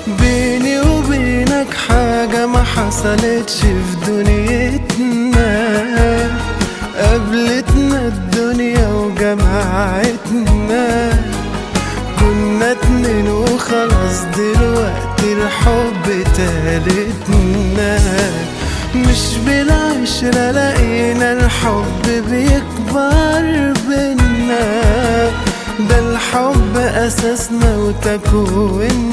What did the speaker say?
بيني وبينك حاجة ما حصلتش في دنيتنا قابلتنا الدنيا وجمعتنا كنا اتنين وخلاص دلوقتي الحب تالتنا مش بالعشرة لقينا الحب بيكبر بينا ده الحب أساسنا وتكويننا